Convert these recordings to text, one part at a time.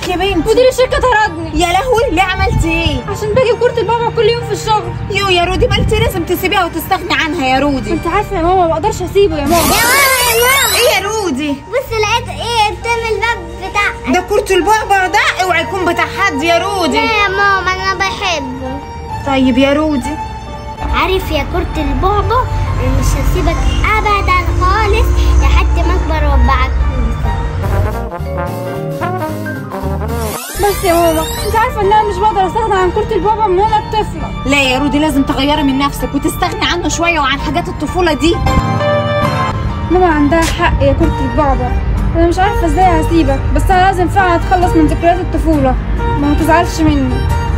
يا بنتي مدير الشركه طردني يا لهوي ليه عملتي ايه عشان باجي كوره البابا كل يوم في الشغل يو يا رودي ما انت لازم تسيبيها وتستغني عنها يا رودي انت عارفه يا ماما ما اقدرش اسيبه يا ماما يا ماما يا ماما ايه يا رودي بص لقيت ايه قدام الباب بتاع ده كرة البعبع ده اوعى يكون بتاع حد يا رودي لا يا ماما انا بحبه طيب يا رودي عارف يا كرة البعبع أنا مش هسيبك ابدا خالص لحد ما اكبر وابعك بس يا ماما انت عارفه ان انا مش بقدر استغنى عن كوره البابا من وانا طفله لا يا رودي لازم تغيري من نفسك وتستغني عنه شوية وعن حاجات الطفولة دي ماما عندها حق يا كرة البعبع انا مش عارفه ازاي هسيبك بس انا لازم فعلا اتخلص من ذكريات الطفوله ما تزعلش مني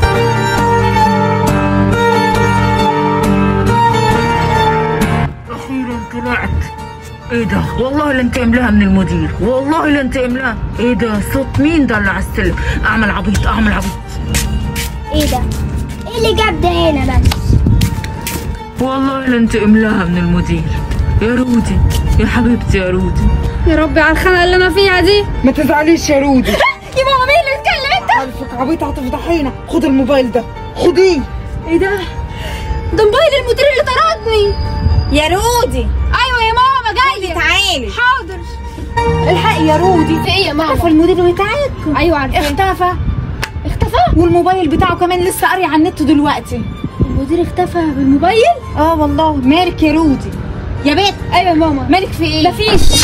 اخيرا طلعت ايه ده والله لانتقم لها من المدير والله لانتقم لها ايه ده صوت مين ده اللي على السلم اعمل عبيط اعمل عبيط ايه ده ايه اللي جاب ده هنا بس والله لانتقم لها من المدير يا رودي يا حبيبتي يا رودي يا ربي على الخنقه اللي انا فيها دي ما تزعليش يا رودي يا ماما مين اللي بيتكلم انت عارفك عبيطة هتفضحينا خد الموبايل ده خديه ايه ده ده موبايل المدير اللي طردني يا رودي ايوه يا ماما جايه تعالي حاضر الحقي يا رودي في ايه يا عارفة ماما المدير بتاعك ايوه عارفه اختفى اختفى والموبايل بتاعه كمان لسه قاري على النت دلوقتي المدير اختفى بالموبايل اه والله مالك يا رودي يا بيت ايوه يا ماما مالك في ايه مفيش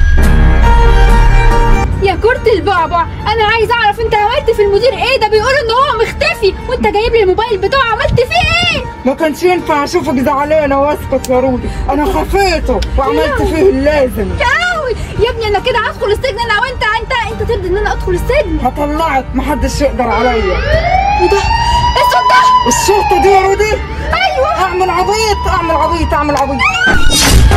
يا كرة البعبع انا عايز اعرف انت عملت في المدير ايه ده بيقول ان هو مختفي وانت جايب لي الموبايل بتاعه عملت فيه ايه ما كانش ينفع اشوفك زعلانة واسكت يا رودي انا خفيته وعملت فيه اللازم يا لهوي يا ابني انا كده هدخل السجن انا وانت انت انت ترضى ان انا ادخل السجن هطلعك محدش يقدر عليا وده الصوت ده الشرطة دي يا رودي ايوه اعمل عبيط اعمل عبيط اعمل عبيط